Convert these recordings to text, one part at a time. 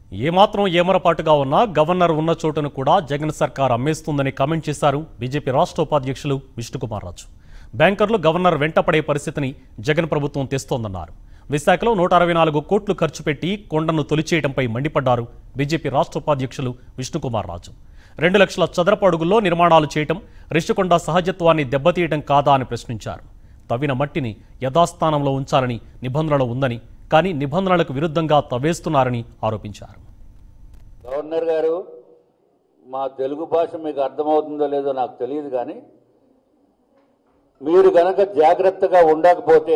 ఏమాత్రం ఏమరపాటుగా ఉన్నా గవర్నర్ ఉన్న చోటును కూడా జగన్ సర్కార్ అమ్మేస్తుందని కామెంట్ చేశారు బీజేపీ రాష్ట్ర ఉపాధ్యక్షులు విష్ణుకుమార్ రాజు బ్యాంకర్లు గవర్నర్ వెంటపడే పరిస్థితిని జగన్ ప్రభుత్వం తెస్తోందన్నారు విశాఖలో నూట అరవై నాలుగు కోట్లు ఖర్చు పెట్టి కొండను తొలిచేయడంపై మండిపడ్డారు బీజేపీ రాష్ట్ర ఉపాధ్యక్షులు విష్ణుకుమార్ రాజు రెండు లక్షల చదరపు అడుగుల్లో నిర్మాణాలు చేయటం రిషికొండ సహజత్వాన్ని దెబ్బతీయటం కాదా అని ప్రశ్నించారు తవ్విన మట్టిని యథాస్థానంలో ఉంచాలని నిబంధనలు ఉందని కానీ నిబంధనలకు విరుద్ధంగా తవ్వేస్తున్నారని ఆరోపించారు గవర్నర్ గారు మా తెలుగు భాష మీకు అర్థమవుతుందో లేదో నాకు తెలియదు కానీ మీరు గనక జాగ్రత్తగా ఉండకపోతే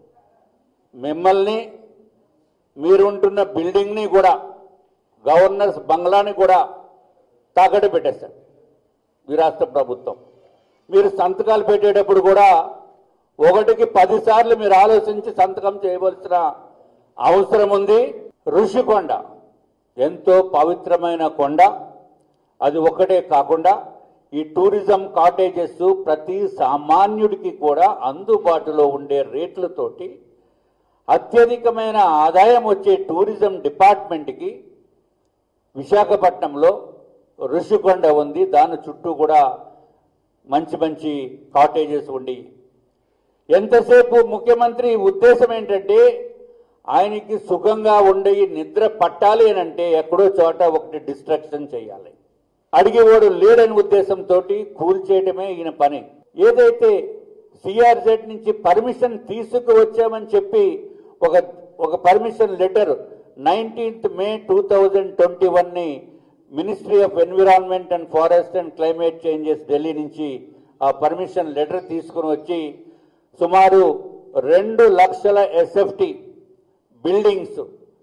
మిమ్మల్ని మీరుంటున్న బిల్డింగ్ని కూడా గవర్నర్స్ బంగ్లాని కూడా తాకట్టు పెట్టేస్తారు ఈ రాష్ట్ర ప్రభుత్వం మీరు సంతకాలు పెట్టేటప్పుడు కూడా ఒకటికి పదిసార్లు మీరు ఆలోచించి సంతకం చేయవలసిన అవసరం ఉంది ఋషికొండ ఎంతో పవిత్రమైన కొండ అది ఒకటే కాకుండా ఈ టూరిజం కాటేజెస్ ప్రతి సామాన్యుడికి కూడా అందుబాటులో ఉండే రేట్లతోటి అత్యధికమైన ఆదాయం వచ్చే టూరిజం డిపార్ట్మెంట్కి విశాఖపట్నంలో ఋషికొండ ఉంది దాని చుట్టూ కూడా మంచి మంచి కాటేజెస్ ఉండి ఎంతసేపు ముఖ్యమంత్రి ఉద్దేశం ఏంటంటే ఆయనకి సుఖంగా ఉండే ఈ నిద్ర పట్టాలి అని అంటే ఎక్కడో చోట ఒకటి డిస్ట్రక్షన్ చేయాలి అడిగేవాడు లేడని ఉద్దేశంతో కూల్చేయటమే ఈయన పని ఏదైతే సిఆర్జెడ్ నుంచి పర్మిషన్ తీసుకువచ్చామని చెప్పి ఒక ఒక permission letter nineteenth May two thousand twenty వన్ని ministry of environment and forest and climate changes Delhi నుంచి ఆ పర్మిషన్ లెటర్ తీసుకుని వచ్చి సుమారు రెండు లక్షల ఎస్ఎఫ్టి బిల్డింగ్స్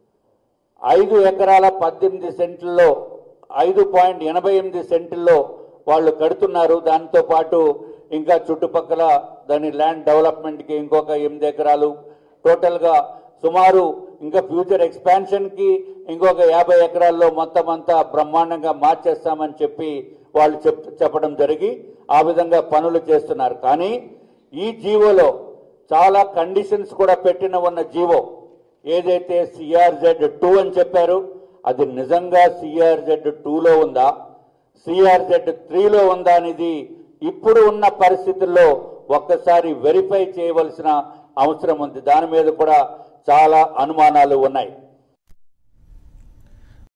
ఐదు ఎకరాల పద్దెనిమిది సెంట్లలో ఐదు పాయింట్ ఎనభై ఎనిమిది సెంట్లలో వాళ్ళు కడుతున్నారు దాంతో పాటు ఇంకా చుట్టుపక్కల దాని ల్యాండ్ డెవలప్మెంట్కి ఇంకొక ఎనిమిది ఎకరాలు టోటల్గా సుమారు ఇంకా ఫ్యూచర్ ఎక్స్పాన్షన్కి ఇంకొక యాభై ఎకరాల్లో మొత్తం అంతా బ్రహ్మాండంగా మార్చేస్తామని చెప్పి వాళ్ళు చెప్ చెప్పడం జరిగి ఆ విధంగా పనులు చేస్తున్నారు కానీ ఈ జీవోలో చాలా కండిషన్స్ కూడా పెట్టిన ఉన్న జీవో ఏదైతే సిఆర్జెడ్ టూ అని చెప్పారు అది నిజంగా సిఆర్జెడ్ టూలో ఉందా సిఆర్జెడ్ త్రీలో ఉందా అనేది ఇప్పుడు ఉన్న పరిస్థితుల్లో ఒక్కసారి వెరిఫై చేయవలసిన అవసరం ఉంది దాని మీద కూడా చాలా అనుమానాలు ఉన్నాయి